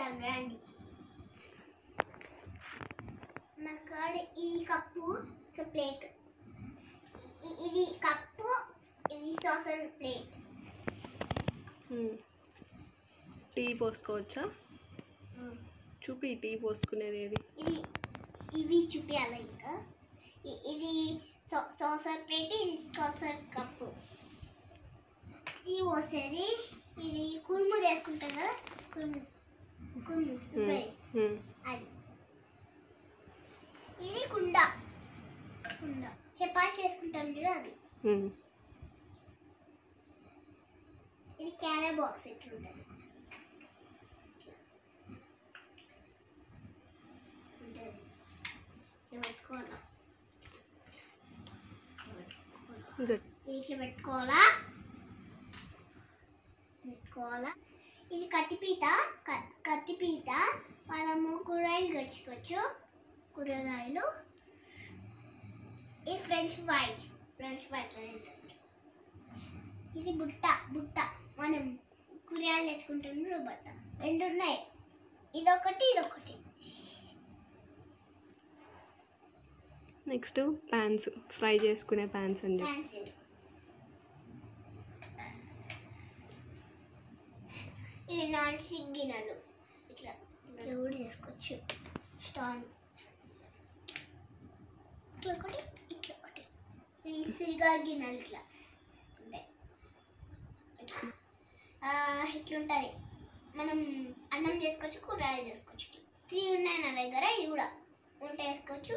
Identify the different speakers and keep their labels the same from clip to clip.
Speaker 1: చూపిస్తాను రండి నా కాడ ఈ కప్పు ఒక ప్లేట్ ఇ- ఇది కప్పు ఇది సాసర్ ప్లేట్
Speaker 2: మ్మ్. టీ పోసుకోవచ్చా చూపి టీ పోసుకునేది ఏది
Speaker 1: ఇది ఇవి చూపించాలి ఇంకా ఇ- ఇది సో- సాసర్ ప్లేట్ ఇది సాసర్ కప్పు ఇది పోసేది ఇది కుడుము చేసుకుంటాం కదా కుడుము కుడుము దుబాయ్
Speaker 2: మ్మ్.
Speaker 1: అది ఇది కుండ కుండ చపాతి చేసుకుంటాం చూడ అది
Speaker 2: మ్మ్.
Speaker 1: ఇది క్యారెట్ బాక్స్ ఎట్లుంటుంది ఉంటుంది ఇట్లా పెట్టుకోవాలా
Speaker 2: గుడ్
Speaker 1: ఇట్లా పెట్టుకోవాలా పెట్టుకోవాలా ఇది కట్టిపీత క- కత్తిపీత మనము కూరగాయలు గచ్చుకోవచ్చు కూరగాయలు ఇది ఫ్రెంచ్ ఫ్రైస్ ఫ్రెంచ్ ఫ్రైస్ ఇది బుట్ట బుట్ట మనం కూరగాయలు వేసుకుంటున్న బట్ట రెండు ఉన్నాయి ఇదొకటి ఇదొకటి
Speaker 2: నెక్స్ట్ ప్యాన్స్ ఫ్రై చేసుకునే ప్యాన్స్ అని చెప్పి
Speaker 1: ఫ్యాన్సీ ఇది నాన్ స్టిక్ గిన్నెలు ఇట్లా ఇట్లా కూడా చేసుకోవచ్చు స్టాండ్ ఇట్లా ఒకటి ఇట్లా ఒకటి ఇది సిల్గా గిన్నెలు ఇట్లా ఉంటాయి ఇట్లా ఆ, ఇట్లుంటుంది మనం అన్నం చేసుకోవచ్చు కూరగాయలు చేసుకోవచ్చు త్రీ ఉన్నాయి నా దగ్గర ఇది కూడా వంట చేసుకోవచ్చు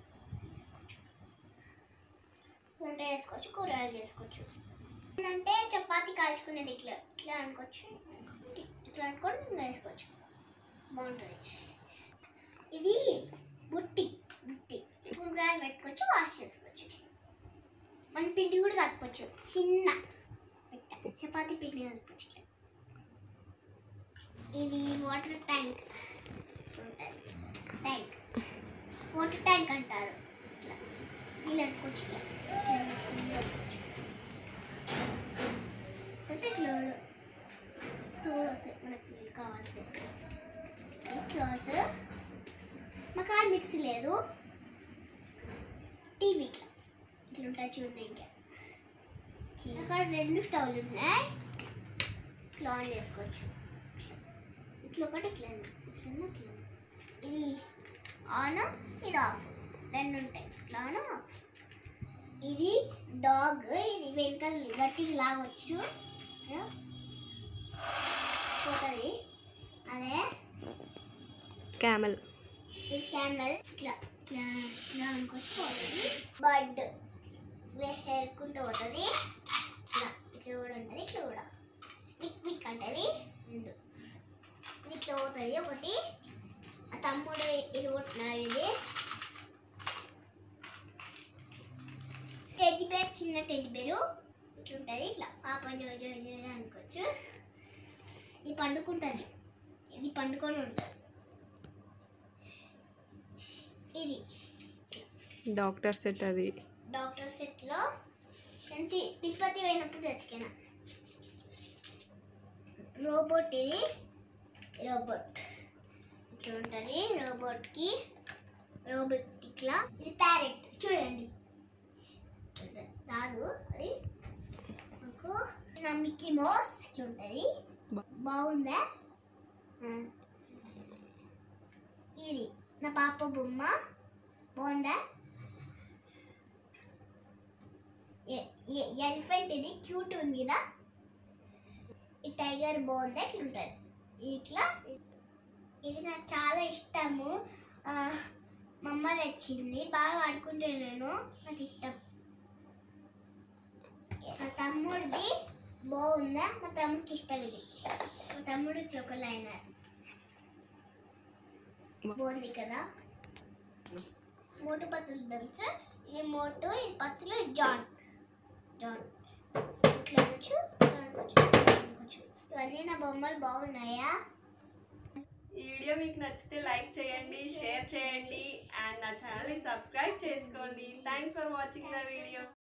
Speaker 1: వంట చేసుకోవచ్చు కూరగాయలు చేసుకోవచ్చు ఏంటంటే చపాతి కాల్చుకునేది ఇట్లా ఇట్లా అనుకోవచ్చు ఇట్లా అనుకొని ఇంకా వేసుకోవచ్చు బాగుంటుంది ఇది బుట్టి బుట్టి కూరగాయలు పెట్టుకోవచ్చు వాష్ చేసుకోవచ్చు మన పిండి కూడా కలుపుకోవచ్చు చిన్న పెట్ట చపాతి పిండి కలుపుకోవచ్చు ఇట్లా ఇది వాటర్ ట్యాంక్ ఉంటుంది ట్యాంక్ వాటర్ ట్యాంక్ అంటారు ఇట్లా నీళ్ళు అనుకోవచ్చు ఇట్లా ఇట్లా పెట్టుకొని నీళ్ళు అనుకోవచ్చు అయితే ఇట్లా టూల్ వస్తాయి మనకి నీళ్ళు కావాల్సి క్లాస్ మా కాడ మిక్సీ లేదు టీవీ ఇట్లా ఇట్లా ఉంటాయి చూడండి ఇంకా మా కాడ రెండు స్టవ్లు ఉన్నాయి ఇట్లా ఆన్ చేసుకోవచ్చు ఇట్లా ఒకటి ఇట్లా ఇట్లా ఇట్లా ఇది ఆన్ ఇది ఆఫ్ రెండు ఉంటాయి ఇట్లా ఆన్ ఆఫ్ ఇది డాగ్ ఇది వెనకాల గట్టిగా లాగొచ్చు ఇట్లా పోతుంది అదే
Speaker 2: క్యామెల్
Speaker 1: ఇది క్యామెల్ ఇట్లా ఇట్లా ఇట్లా అనుకోవచ్చు పోతుంది బర్డ్ ఇలా హెరుకుంటూ పోతుంది ఇట్లా ఇట్లా కూడా ఉంటుంది ఇట్లా కూడా విక్ విక్ అంటది రెండు ఇది ఇట్లా పోతుంది ఒకటి ఆ తమ్ముడు ఇది కొట్టినాడు ఇది టెడ్డి బేర్ చిన్న టెడ్డి బేరు ఇట్లా ఉంటుంది ఇట్లా పాప జో జో జో అనుకోవచ్చు ఇది పండుకుంటుంది ఇది పండుకొని ఉంటుంది ఇది
Speaker 2: డాక్టర్ సెట్ అది
Speaker 1: డాక్టర్ సెట్లో నేను తి- తిరుపతి పోయినప్పుడు తెచ్చుకున్నా రోబోట్ ఇది రోబోట్ ఇట్లా ఉంటుంది రోబోట్కి రోబోట్ ఇట్లా ఇది ప్యారెట్ చూడండి రాదు అది నాకు నా మిక్కీ మౌస్ ఇట్లా ఉంటుంది
Speaker 2: బా-
Speaker 1: బాగుందా ఆ. ఇది నా పాప బొమ్మ బాగుందా ఎలిఫెంట్ ఇది క్యూట్ ఉంది కదా ఈ టైగర్ బాగుంది ఇట్లా ఉంటుంది ఇట్లా ఇది నాకు చాలా ఇష్టము ఆ, మా అమ్మ తెచ్చింది బాగా ఆడుకుంటే నేను నాకు ఇష్టం మా తమ్ముడిది బాగుందా మా తమ్ముడికి ఇష్టం ఇది మా తమ్ముడికి ఒక లైనర్ బాగుంది కదా మోటు పత్తులు దంచు ఇది మోటు ఇది పత్తులు ఇది జాన్ జాన్ ఇట్లా అనొచ్చు ఇట్లా అనుకోవచ్చు ఇట్లా అనుకోవచ్చు ఇవన్నీ నా బొమ్మలు బాగున్నాయా
Speaker 2: ఈ వీడియో మీకు నచ్చితే లైక్ చేయండి షేర్ చేయండి అండ్ నా ఛానల్ని సబ్స్క్రైబ్ చేసుకోండి thanks for watching the video